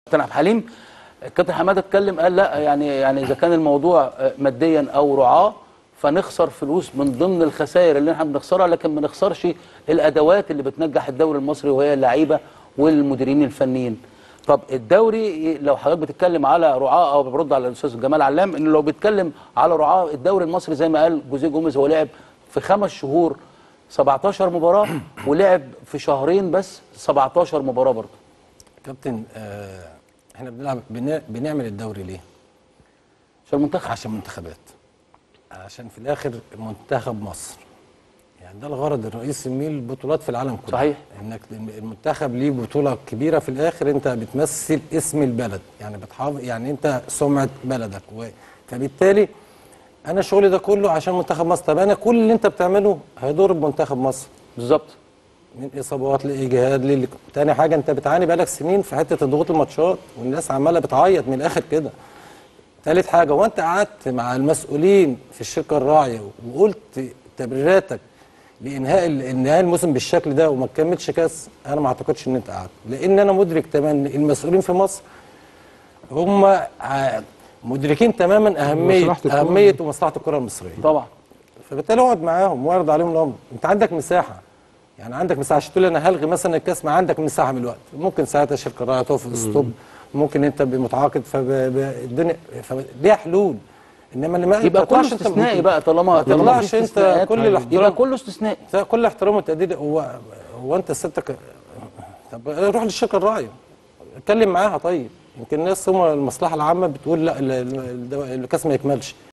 كابتن عبد الحليم الكابتن حماده اتكلم قال لا يعني يعني اذا كان الموضوع ماديا او رعاه فنخسر فلوس من ضمن الخسائر اللي احنا بنخسرها لكن ما نخسرش الادوات اللي بتنجح الدوري المصري وهي اللعيبه والمديرين الفنيين طب الدوري لو حضرتك بتتكلم على رعاه او برد على الاستاذ جمال علام انه لو بيتكلم على رعاه الدوري المصري زي ما قال جوزيه جوميز هو لعب في خمس شهور 17 مباراه ولعب في شهرين بس 17 مباراه برضه كابتن آه احنا بنلعب بن- بنعمل الدوري ليه؟ عشان المنتخب عشان منتخبات عشان في الاخر منتخب مصر يعني ده الغرض الرئيسي من البطولات في العالم كله صحيح. انك المنتخب ليه بطوله كبيره في الاخر انت بتمثل اسم البلد يعني بتحافظ يعني انت سمعه بلدك و... فبالتالي انا شغلي ده كله عشان منتخب مصر طب انا كل اللي انت بتعمله هيضر بمنتخب مصر بالظبط من اصابات لاجهاد لل... تاني حاجه انت بتعاني بقالك سنين في حته ضغوط الماتشات والناس عماله بتعيط من الاخر كده تالت حاجه وانت قعدت مع المسؤولين في الشركه الراعيه وقلت تبريراتك لانهاء ال- انهاء الموسم بالشكل ده وما تكملش كاس انا ما اعتقدش ان انت قعدت لان انا مدرك تماما إن المسؤولين في مصر هم ع- مدركين تماما اهميه مصلحة الكرة. اهميه ومصلحه الكره المصريه طبعا فبالتالي اقعد معاهم واعرض عليهم الامر انت عندك مساحه يعني عندك مساحه عشان تقول لي انا هلغي مثلا الكاس ما عندك مساحه من الوقت ممكن ساعتها الشركه الراعيه تقف ستوب ممكن انت متعاقد فالدنيا ليها حلول انما اللي ما يبقى كله تطلعش انت- استثنائي بقى طالما ما طالما تطلعش في انت استثناءات، كل يبقى الاحترام كله استثنائي كل احترام والتقدير هو هو انت سيادتك طب روح للشركه الراعيه اتكلم معاها طيب يمكن الناس هم المصلحه العامه بتقول لا ال- ال- الكاس ما يكملش